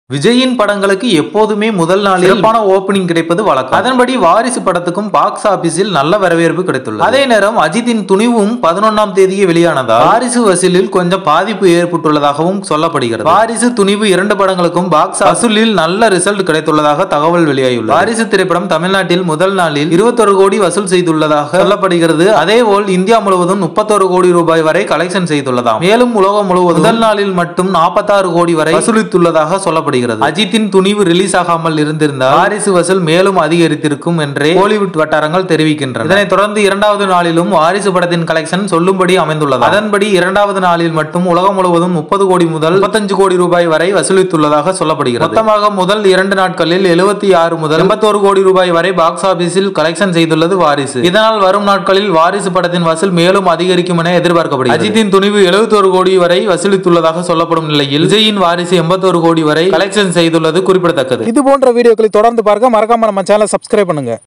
விஜயின் படங்களுக்கு எப்போதுமே முதல் நாளில் சிறப்பான ஓப்பனிங் கிடைப்பது வழக்கம் அதன்படி வாரிசு படத்துக்கும் பாக்ஸ் ஆபீஸில் நல்ல வரவேற்பு கிடைத்துள்ளது அதே நேரம் அஜித்தின் துணிவும் பதினொன்னாம் தேதியே வெளியானதால் வாரிசு வசூலில் கொஞ்சம் பாதிப்பு ஏற்பட்டுள்ளதாகவும் சொல்லப்படுகிறது வாரிசு துணிவு இரண்டு படங்களுக்கும் பாக்ஸ் வசூலில் நல்ல ரிசல்ட் கிடைத்துள்ளதாக தகவல் வெளியாகியுள்ளது வாரிசு திரைப்படம் தமிழ்நாட்டில் முதல் நாளில் இருபத்தொரு கோடி வசூல் செய்துள்ளதாக சொல்லப்படுகிறது அதேபோல் இந்தியா முழுவதும் முப்பத்தொரு கோடி ரூபாய் வரை கலெக்ஷன் செய்துள்ளதாம் மேலும் உலகம் முழுவதும் முதல் நாளில் மட்டும் நாற்பத்தாறு கோடி வரை வசூலித்துள்ளதாக சொல்லப்படுகிறது அஜித்தின் துணிவு ரிலீஸ் ஆகாமல் இருந்திருந்தால் வாரிசு வசூல் மேலும் அதிகரித்திருக்கும் என்றே பாலிவுட் வட்டாரங்கள் தெரிவிக்கின்றன இதனைத் தொடர்ந்து இரண்டாவது நாளிலும் வாரிசு படத்தின் கலெக்ஷன் சொல்லும்படி அமைந்துள்ளது அதன்படி இரண்டாவது நாளில் மட்டும் உலகம் முழுவதும் முப்பது கோடி முதல் முப்பத்தஞ்சு கோடி ரூபாய் வரை வசூலித்துள்ளதாக சொல்லப்படுகிறது மொத்தமாக முதல் இரண்டு நாட்களில் எழுபத்தி ஆறு முதல் எண்பத்தோரு கோடி ரூபாய் வரை பாக்ஸ் ஆபீஸில் கலெக்ஷன் செய்துள்ளது வாரிசு இதனால் வரும் நாட்களில் வாரிசு படத்தின் வசூல் மேலும் அதிகரிக்கும் என எதிர்பார்க்கப்படுகிறது அஜித்தின் துணிவு 71 கோடி வரை வசூலித்துள்ளதாக சொல்லப்படும் நிலையில் விஜயின் வாரிசு 81 கோடி வரை கலெக்ஷன் செய்துள்ளது குறிப்பிடத்தக்கது இது போன்ற வீடியோக்களை தொடர்ந்து பார்க்க மறக்காம நம்ம சேனலை சப்ஸ்கிரைப் பண்ணுங்க